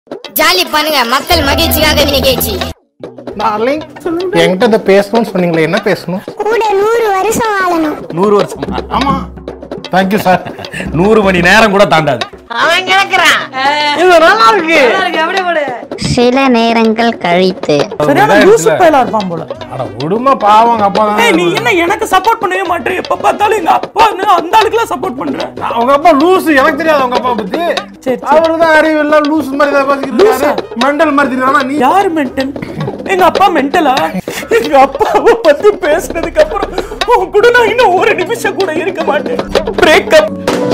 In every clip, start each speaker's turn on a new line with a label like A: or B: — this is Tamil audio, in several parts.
A: ஜாலி பண்ணுங்க மக்கள் மகிழ்ச்சியாக நிகழ்ச்சி
B: டார்லிங் என்கிட்ட இதை பேசணும்னு சொன்னீங்களே என்ன பேசணும்
C: கூட நூறு வருஷம் வாழணும்
D: நூறு வருஷமா
B: ஆமா தேங்க்யூ சார்
D: நூறு மணி நேரம் கூட தாண்டாது
B: இது நல்லா இருக்கு
E: சில நேரங்கள் கழித்து
F: சரியான லூசு பயலா இருப்பான் போல
B: அட விடுமா பாவம் அப்பா
F: ஏய், நீ என்ன எனக்கு சப்போர்ட் பண்ணவே மாட்டே எப்ப பார்த்தாலும் எங்க அப்பா அந்த ஆளுக்குலாம் சப்போர்ட் பண்ற
B: அவங்க அப்பா லூசு எனக்கு தெரியாது அவங்க அப்பா பத்தி
F: சரி, சரி.
B: அவரு தான் அறிவு எல்லாம் லூசு மாதிரி தான் பேசிக்கிட்டு இருக்காரு மெண்டல் மாதிரி தெரியுறானா நீ
F: யார் மென்டல் எங்க அப்பா மென்டலா எங்க அப்பாவை பத்தி பேசுனதுக்கு அப்புறம் உன் கூட நான் இன்னும் ஒரு நிமிஷம் கூட இருக்க மாட்டேன் பிரேக்கப்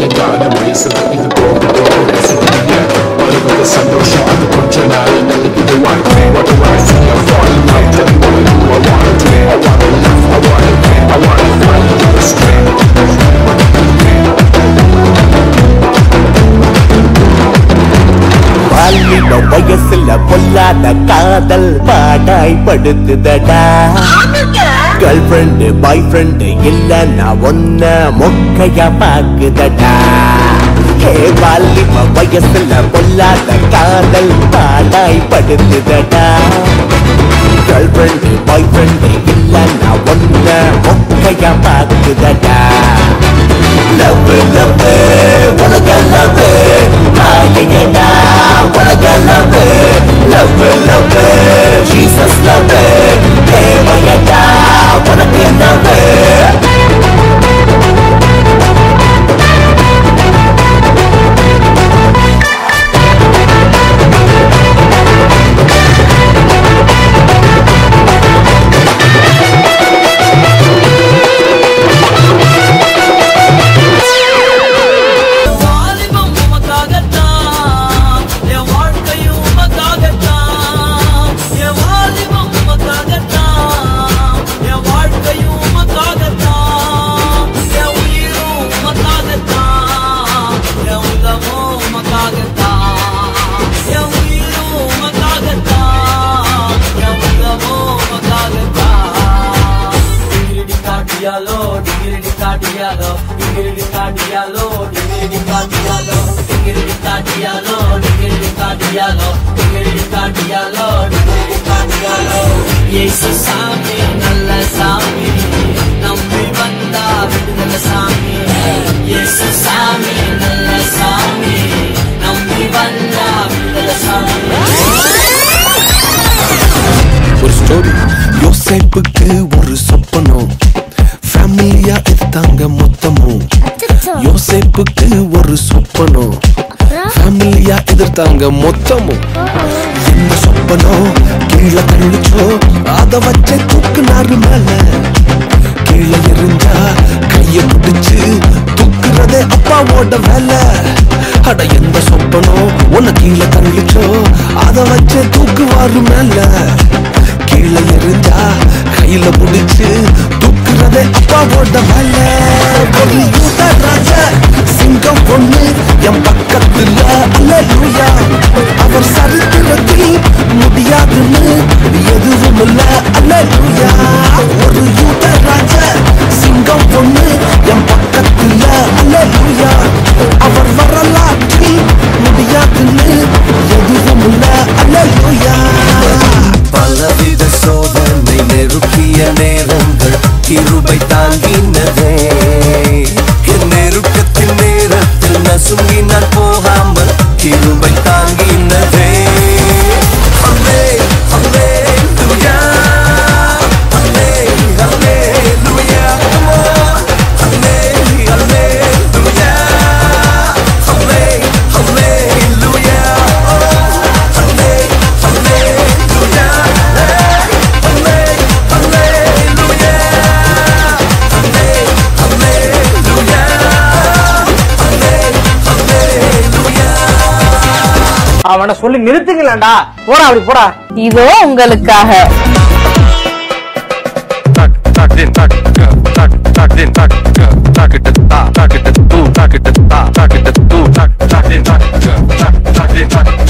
G: வாலிப வயசுல பொல்லாத காதல் பாடாய் படுத்துதடா கேர்ள் ஃப்ரெண்டு பாய் ஃப்ரெண்டு இல்ல நான் ஒன்ன மொக்கையா பாக்குதடா ஹே வாலிப வயசுல பொல்லாத காதல் பாடாய் படுத்துதடா கேர்ள் ஃப்ரெண்டு பாய் ஃப்ரெண்டு இல்ல நான் ஒன்ன மொக்கையா பாக்குதடா லவ் லவ் உனக்கு லவ் நாயகனா உனக்கு love love love Jesus love தேவையடா உனக்கு லவ்
H: வாலிபம் உமக்காகத்தான் என் வாழ்க்கையும் உமக்காகத்தான் என் வாலிபம் உமக்காகத்தான் என் வாழ்க்கையும் உமக்காகத்தான் என் உயிரும் உமக்காகத்தான் என் உலகமும் உமக்காகத்தான் என் உயிரும் உமக்காகத்தான் என் உலகமும் உமக்காகத்தான் டிகிரி காட்டியாலோ டிகிரி காட்டியாலோ டிகிரி காட்டியாலோ டிகிரி காட்டியாலோ டிகிரி காட்டியாலோ டிகிரி காட்டியாலோ டிகிரி காட்டியாலோ டிகிரி காட்டியாலோ இயேசு சாமி நல்ல சாமி நம்பி வந்தா விடுதலை சாமி இயேசு சாமி நல்ல சாமி நம்பி வந்தா விடுதலை சாமி
G: ஒரு ஸ்டோரி யோசேப்புக்கு ஒரு சொப்பனம் ஃபேமிலியா எடுத்தாங்க மொத்தமும் யோசேப்புக்கு ஒரு சொப்பனம் ஃபேமிலியா எதிர்த்தாங்க மொத்தமும் என்ன சொப்பனம் கீழே தள்ளிச்சோ அத வச்சே தூக்குனாரு மேல கீழே எரிஞ்சா கைய பிடிச்சு தூக்குறதே அப்பாவோட வேலை அட எந்த சொப்பனம் உன்னை கீழே தள்ளிச்சோ அத வச்சே தூக்குவாரு மேல கீழே எரிஞ்சா கையில பிடிச்சு தூக்குறதே அப்பாவோட வேலை ஒரு யூத ராஜா சிங்கம் பொண்ணு என் பக்கத்துல அல்லேலூயா அவர் சரித்திரத்தில் முடியாதுன்னு எதுவும் இல்ல அல்லேலூயா ஒரு யூத ராஜா சிங்கம் பொண்ணு என் பக்கத்துல அல்லேலூயா அவர் வரலாற்றில் முடியாதுன்னு எதுவும் இல்ல அல்லேலூயா பலவித சோதனை நெருக்கிய நேரங்கள் கிருபை தாங்கினதே என் நெருக்கத்தின் நேரத்தில் நசுங்கி நான் போகாமல் கிருபை தாங்கினதே அல்லே அல்லே லுயா அல்லே அல்லே லுயா அல்லே அல்லே லுயா அல்லே அல்லே லுயா அல்லே அல்லே லுயா அல்லே அல்லே லுயா அல்லே அல்லே லுயா அல்லே அல்லே லுயா
B: அவனை சொல்லி நிறுத்துங்களேன்டா போடா அப்படி போடா
E: இதோ உங்களுக்காக
I: tuck, tucked in, tuck, tuck, tucked in, tuck, tuck it, ta, tuck it, do, tuck it, ta, tuck it, do, tuck, tucked in, tuck, tuck, tucked in, tuck.